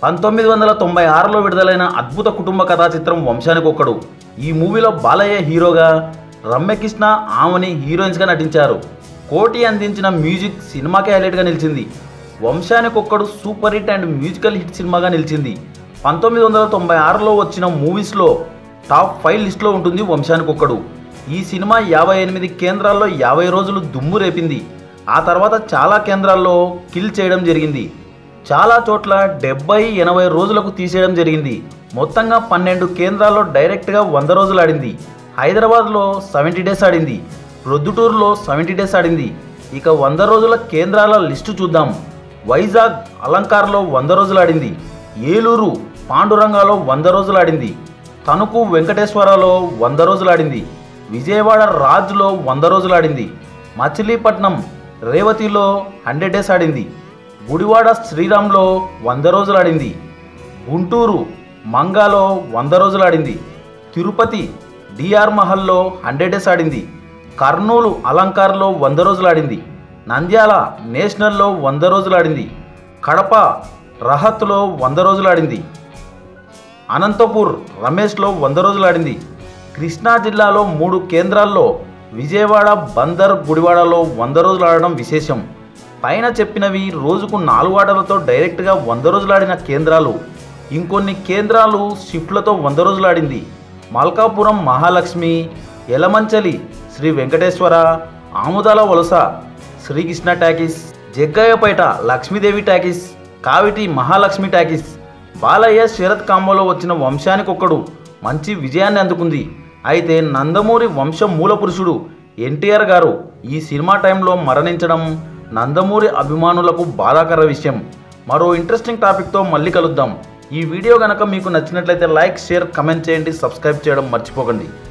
పంతొమ్మిది వందల తొంభై ఆరులో విడుదలైన అద్భుత కుటుంబ కథా చిత్రం వంశానికి ఒక్కడు ఈ మూవీలో బాలయ్య హీరోగా రమ్యకృష్ణ ఆమెని హీరోయిన్స్గా నటించారు కోటి అందించిన మ్యూజిక్ సినిమాకే హైలైట్గా నిలిచింది Vamsaniki Okkadu super hit and musical hit సినిమాగా నిలిచింది పంతొమ్మిది వందల తొంభై ఆరులో వచ్చిన మూవీస్లో టాప్ ఫైవ్ లిస్ట్లో ఉంటుంది వంశానికి ఒక్కడు ఈ సినిమా యాభై ఎనిమిది కేంద్రాల్లో యాభై రోజులు దుమ్ము రేపింది ఆ తర్వాత చాలా కేంద్రాల్లో కిల్ చేయడం జరిగింది చాలా చోట్ల డెబ్బై ఎనభై రోజులకు తీసేయడం జరిగింది మొత్తంగా పన్నెండు కేంద్రాల్లో డైరెక్ట్గా వంద రోజులు ఆడింది హైదరాబాద్లో సెవెంటీ డేస్ ఆడింది ప్రొద్దుటూరులో సెవెంటీ డేస్ ఆడింది ఇక వంద రోజుల కేంద్రాల లిస్టు చూద్దాం వైజాగ్ అలంకార్లో వంద రోజులు ఆడింది ఏలూరు పాండురంగాలో వంద రోజులు ఆడింది తణుకు వెంకటేశ్వరలో వంద రోజులు ఆడింది విజయవాడ రాజ్లో వంద రోజులు ఆడింది మచిలీపట్నం రేవతిలో హండ్రెడ్ డేస్ ఆడింది గుడివాడ శ్రీరామ్లో వంద రోజులు ఆడింది గుంటూరు మంగాలో వంద రోజులు ఆడింది తిరుపతి డిఆర్ మహల్లో హండ్రెడ్ డేస్ ఆడింది కర్నూలు అలంకార్లో వంద రోజులు ఆడింది నంద్యాల నేషనల్లో వంద రోజులు ఆడింది కడప రహత్లో వంద రోజులు ఆడింది అనంతపూర్ రమేష్లో వంద రోజులు ఆడింది కృష్ణా జిల్లాలో మూడు కేంద్రాల్లో విజయవాడ బందర్ గుడివాడలో వంద రోజులు ఆడడం విశేషం పైన చెప్పినవి రోజుకు నాలుగు ఆటలతో డైరెక్ట్గా వంద రోజులు ఆడిన కేంద్రాలు ఇంకొన్ని కేంద్రాలు షిఫ్ట్లతో వంద రోజులు ఆడింది Malkapuram Mahalakshmi Yelamanchili Shri Venkateswara Amudalavalasa Srikrishna talkies Jaggayyapeta Lakshmidevi talkies Kaviti Mahalakshmi talkies Balayya Sarath కాంబోలో వచ్చిన వంశానికి ఒక్కడు మంచి విజయాన్ని అందుకుంది అయితే నందమూరి వంశం మూల పురుషుడు ఎన్టీఆర్ గారు ఈ సినిమా టైంలో మరణించడం నందమూరి అభిమానులకు బాధాకర విషయం మరో ఇంట్రెస్టింగ్ టాపిక్తో మళ్ళీ కలుద్దాం ఈ వీడియో కనుక మీకు నచ్చినట్లయితే లైక్ షేర్ కమెంట్ చేయండి సబ్స్క్రైబ్ చేయడం మర్చిపోకండి